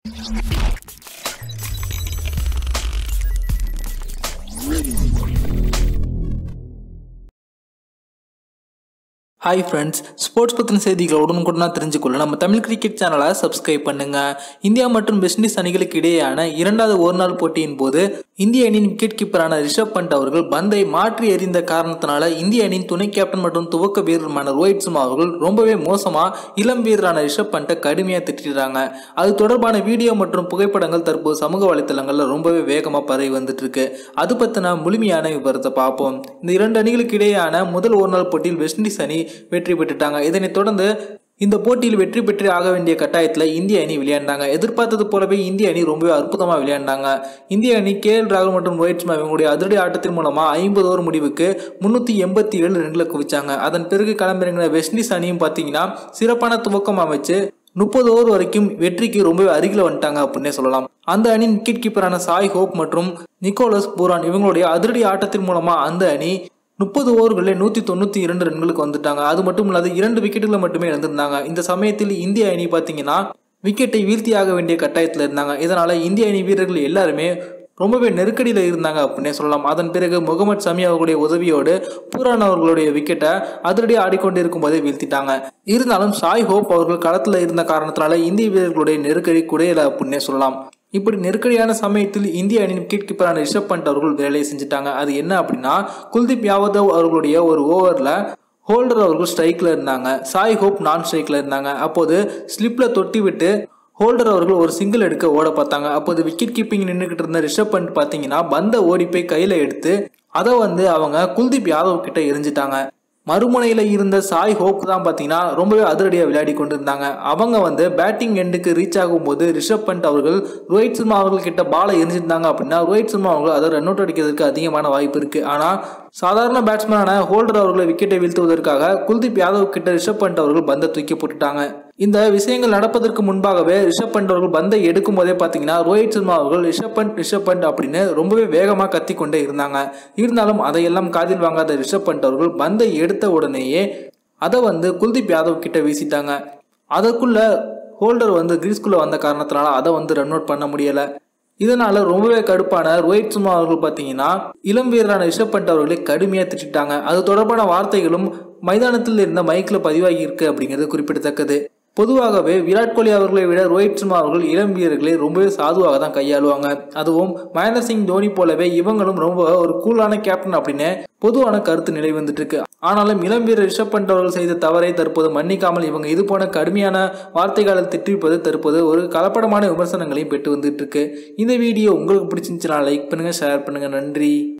hi friends sports பற்றின செய்திகளை உடனுக்குடனாக தெரிஞ்சுக்கொள்ள நம்ம தமிழ் கிரிக்கெட் சேனலை சப்ஸ்கிரைப் பண்ணுங்க இந்தியா மற்றும் வெஸ்ட் இண்டீஸ் அணிகளுக்கு இடையேயான இரண்டாவது ஒருநாள் போட்டியின் போது இந்திய அணியின் விக்கெட் கீப்பரான ரிஷப் பண்ட் அவர்கள் பந்தை மாற்றி எறிந்த காரணத்தினால இந்திய அணியின் துணை கேப்டன் மற்றும் துவக்க வீரருமான ரோஹித் சர்மா அவர்கள் ரொம்பவே மோசமா இளம் வீரரான ரிஷப் பண்ட்டை கடுமையாக திட்டிடுறாங்க அது தொடர்பான வீடியோ மற்றும் புகைப்படங்கள் தற்போது சமூக வலைத்தளங்களில் ரொம்பவே வேகமாக பரவி வந்துட்டு இருக்கு அது பற்றின முழுமையான விவரத்தை பார்ப்போம் இந்த இரண்டு அணிகளுக்கு இடையேயான முதல் ஒரு நாள் போட்டியில் வெஸ்ட் இண்டீஸ் அணி வெற்றி பெற்றுட்டாங்க இதனைத் தொடர்ந்து இந்த போட்டியில் வெற்றி பெற்று ஆக வேண்டிய கட்டாயத்தில் இந்திய அணி விளையாண்டாங்க எதிர்பார்த்தது போலவே இந்திய அணி ரொம்பவே அற்புதமாக விளையாண்டாங்க இந்திய அணி கே எல் ராகுல் மற்றும் ரோஹித் சர்மா இவங்களுடைய அதிரடி ஆட்டத்தின் மூலமாக ஐம்பது ஓவர் முடிவுக்கு முன்னூற்றி எண்பத்தி ஏழு ரன்களை குவிச்சாங்க அதன் பிறகு களமிறங்கின வெஸ்ட் இண்டீஸ் அணியும் பார்த்தீங்கன்னா சிறப்பான துவக்கம் அமைச்சு முப்பது ஓவர் வரைக்கும் வெற்றிக்கு ரொம்பவே அருகில் வந்துட்டாங்க அப்படின்னே சொல்லலாம் அந்த அணியின் விக்கெட் கீப்பரான சாய் ஹோப் மற்றும் நிக்கோலஸ் பூரான் இவங்களுடைய அதிரடி ஆட்டத்தின் மூலமா அந்த அணி முப்பது ஓவர்களில் நூற்றி தொண்ணூற்றி இரண்டு ரன்களுக்கு வந்துட்டாங்க அது மட்டும் இல்லாத இரண்டு விக்கெட்டுகளை மட்டுமே இழந்திருந்தாங்க இந்த சமயத்தில் இந்திய அணி பார்த்தீங்கன்னா விக்கெட்டை வீழ்த்தியாக வேண்டிய கட்டாயத்தில் இருந்தாங்க இதனால இந்திய அணி வீரர்கள் எல்லாருமே ரொம்பவே நெருக்கடியில் இருந்தாங்க அப்படின்னே சொல்லலாம் அதன் பிறகு முகமது சமி அவர்களுடைய உதவியோடு பூரான் அவர்களுடைய விக்கெட்டை அதிரடி ஆடிக்கொண்டு இருக்கும் போதே வீழ்த்திட்டாங்க இருந்தாலும் சாய் ஹோப் அவர்கள் களத்தில் இருந்த காரணத்தினால இந்திய வீரர்களுடைய நெருக்கடி குறையலை அப்படின்னே சொல்லலாம் இப்படி நெருக்கடியான சமயத்தில் இந்திய அணியின் விக்கெட் கீப்பரான ரிஷப் பண்ட் அவர்கள் வேலையை செஞ்சுட்டாங்க அது என்ன அப்படின்னா குல்தீப் யாதவ் அவர்களுடைய ஒரு ஓவரில் ஹோல்டர் அவர்கள் ஸ்ட்ரைக்கில் இருந்தாங்க சாய் ஹோப் நான் ஸ்ட்ரைக்கில் இருந்தாங்க அப்போது ஸ்லிப்பில் தொட்டி விட்டு ஹோல்டர் அவர்கள் ஒரு சிங்கிள் எடுக்க ஓட பார்த்தாங்க அப்போது விக்கெட் கீப்பிங் நின்றுக்கிட்டு இருந்த ரிஷப் பண்ட் பார்த்தீங்கன்னா பந்தை ஓடி போய் கையில் எடுத்து அதை வந்து அவங்க குல்தீப் யாதவ் கிட்ட எரிஞ்சிட்டாங்க மறுமுனையில் இருந்த சாய் ஹோப் தான் பார்த்தீங்கன்னா ரொம்பவே அதிரடியாக விளையாடி கொண்டிருந்தாங்க அவங்க வந்து பேட்டிங் எண்டுக்கு ரீச் ஆகும்போது ரிஷப் பண்ட் அவர்கள் ரோஹித் சர்மா அவர்கள் கிட்ட பாலை எரிஞ்சிருந்தாங்க அப்படின்னா ரோஹித் சர்மா அவர்கள் அதை ரன் அவுட் அடிக்கிறதுக்கு அதிகமான வாய்ப்பு இருக்கு ஆனால் சாதாரண பேட்ஸ்மேனான ஹோல்டர் அவர்களை விக்கெட்டை வீழ்த்துவதற்காக குல்தீப் யாதவ் கிட்ட ரிஷப் பண்ட் அவர்கள் பந்தை தூக்கி போட்டுட்டாங்க இந்த விஷயங்கள் நடப்பதற்கு முன்பாகவே ரிஷப் பண்ட் அவர்கள் பந்தை எடுக்கும் போதே பார்த்தீங்கன்னா ரோஹித் சர்மா அவர்கள் ரிஷப் பண்ட் ரிஷப் பண்ட் அப்படின்னு ரொம்பவே வேகமாக கத்தி கொண்டே இருந்தாங்க இருந்தாலும் அதையெல்லாம் காதில் வாங்காத ரிஷப் பண்ட் அவர்கள் பந்தை எடுத்த உடனேயே அதை வந்து குல்தீப் யாதவ் கிட்ட வீசிட்டாங்க அதற்குள்ள ஹோல்டர் வந்து கிரீஸ்குள்ளே வந்த காரணத்தினால அதை வந்து ரன் அவுட் பண்ண முடியலை இதனால ரொம்பவே கடுப்பான ரோஹித் சர்மா அவர்கள் பார்த்தீங்கன்னா இளம் வீரரான ரிஷப் பண்ட் அவர்களை கடுமையாக திட்டாங்க அது தொடர்பான வார்த்தைகளும் மைதானத்தில் இருந்த மைக்கில் பதிவாகி இருக்கு அப்படிங்கிறது குறிப்பிடத்தக்கது பொதுவாகவே விராட் கோலி அவர்களை விட ரோஹித் சர்மா அவர்கள் இளம் வீரர்களை ரொம்பவே சாதுவாக தான் கையாளுவாங்க அதுவும் மகேந்திர சிங் தோனி போலவே இவங்களும் ரொம்ப ஒரு கூலான கேப்டன் அப்படின்னு பொதுவான கருத்து நிலை வந்துட்டு இருக்கு ஆனாலும் இளம் வீரர் ரிஷப் பண்ட் அவர்கள் செய்த தவறை தற்போது மன்னிக்காமல் இவங்க இது போன கடுமையான வார்த்தைகளை திட்டிருப்பது தற்போது ஒரு கலப்படமான விமர்சனங்களையும் பெற்று வந்துட்டு இருக்கு இந்த வீடியோ உங்களுக்கு பிடிச்சிருந்துச்சுன்னா லைக் பண்ணுங்க ஷேர் பண்ணுங்க நன்றி